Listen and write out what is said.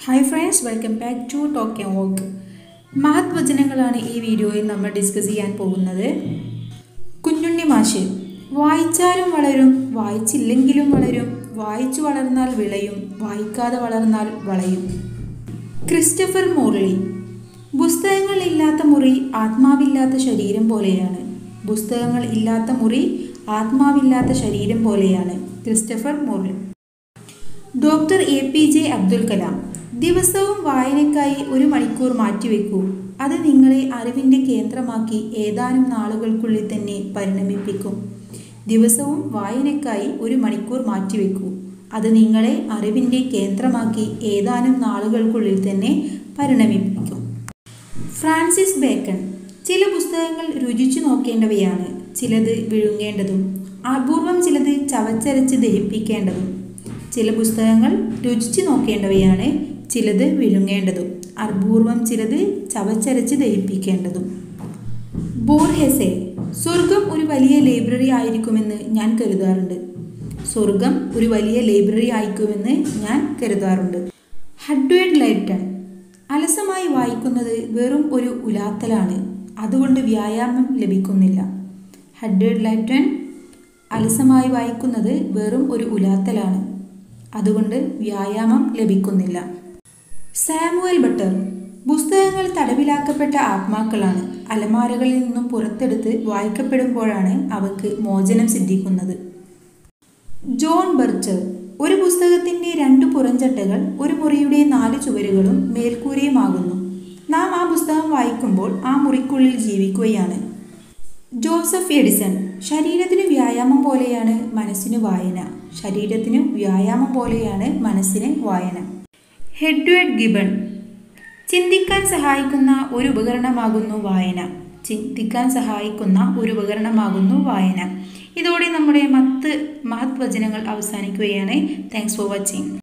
hi friends welcome back to talk and walk മഹത് വചനങ്ങളാണ് ഈ വീഡിയോയിൽ നമ്മൾ ഡിസ്കസ് ചെയ്യാൻ പോകുന്നത് കുഞ്ഞുണ്ണി മാഷ് വായിച്ചാലും വളരും വായിച്ചില്ലെങ്കിലും വളരും വായിച്ചു വളർന്നാൽ വിളയും വായിക്കാതെ വളർന്നാൽ വളയും ക്രിസ്റ്റഫർ മോർലി പുസ്തകങ്ങൾ ഇല്ലാത്ത മുറി ആത്മാവില്ലാത്ത ശരീരം പോലെയാണ് പുസ്തകങ്ങൾ ഇല്ലാത്ത മുറി ആത്മാവില്ലാത്ത ശരീരം പോലെയാണ് Christopher Morley doctor A P J Abdul Kalam ദിവസവും വായനയ്ക്കായി ഒരു മണിക്കൂർ മാറ്റിവെക്കൂ അത് നിങ്ങളെ അറിവിൻ്റെ കേന്ദ്രമാക്കി ഏതാനും നാളുകൾക്കുള്ളിൽ തന്നെ പരിണമിപ്പിക്കും ദിവസവും വായനയ്ക്കായി ഒരു മണിക്കൂർ മാറ്റിവെക്കൂ അത് നിങ്ങളെ അറിവിൻ്റെ കേന്ദ്രമാക്കി ഏതാനും നാളുകൾക്കുള്ളിൽ തന്നെ പരിണമിപ്പിക്കും ഫ്രാൻസിസ് ബേക്കൺ ചില പുസ്തകങ്ങൾ രുചിച്ചു നോക്കേണ്ടവയാണ് ചിലത് വിഴുങ്ങേണ്ടതും അപൂർവം ചിലത് ചവച്ചരച്ച് ദഹിപ്പിക്കേണ്ടതും ചില പുസ്തകങ്ങൾ രുചിച്ചു നോക്കേണ്ടവയാണ് ചിലത് വിഴുങ്ങേണ്ടതും അപൂർവം ചിലത് ചവച്ചരച്ച് ദഹിപ്പിക്കേണ്ടതും ബോർഹെസെ സ്വർഗം ഒരു വലിയ ലൈബ്രറി ആയിരിക്കുമെന്ന് ഞാൻ കരുതാറുണ്ട് സ്വർഗം ഒരു വലിയ ലൈബ്രറി ആയിരിക്കുമെന്ന് ഞാൻ കരുതാറുണ്ട് ഹഡ്വേഡ് ലൈറ്റൺ അലസമായി വായിക്കുന്നത് വെറും ഒരു ഉലാത്തലാണ് അതുകൊണ്ട് വ്യായാമം ലഭിക്കുന്നില്ല ഹഡ്വേഡ് ലൈറ്റൺ അലസമായി വായിക്കുന്നത് വെറും ഒരു ഉലാത്തലാണ് അതുകൊണ്ട് വ്യായാമം ലഭിക്കുന്നില്ല സാമുവൽ ബട്ടർ പുസ്തകങ്ങൾ തടവിലാക്കപ്പെട്ട ആത്മാക്കളാണ് അലമാരകളിൽ നിന്നും പുറത്തെടുത്ത് വായിക്കപ്പെടുമ്പോഴാണ് അവർക്ക് മോചനം സിദ്ധിക്കുന്നത് ജോൺ ബർച്ചർ ഒരു പുസ്തകത്തിന്റെ രണ്ട് പുറംചട്ടകൾ ഒരു മുറിയുടെ നാല് ചുവരുകളും മേൽക്കൂരയുമാകുന്നു നാം ആ പുസ്തകം വായിക്കുമ്പോൾ ആ മുറിക്കുള്ളിൽ ജീവിക്കുകയാണ് ജോസഫ് എഡിസൺ ശരീരത്തിന് വ്യായാമം പോലെയാണ് മനസ്സിന് വായന ശരീരത്തിന് വ്യായാമം പോലെയാണ് മനസ്സിന് വായന ഹെഡ്വേഡ് ഗിബൺ ചിന്തിക്കാൻ സഹായിക്കുന്ന ഒരു ഉപകരണമാകുന്നു വായന ചിന്തിക്കാൻ സഹായിക്കുന്ന ഒരു ഉപകരണമാകുന്നു വായന ഇതോടെ നമ്മുടെ മത്ത് മഹത് വചനങ്ങൾ അവസാനിക്കുകയാണ് താങ്ക്സ് ഫോർ വാച്ചിങ്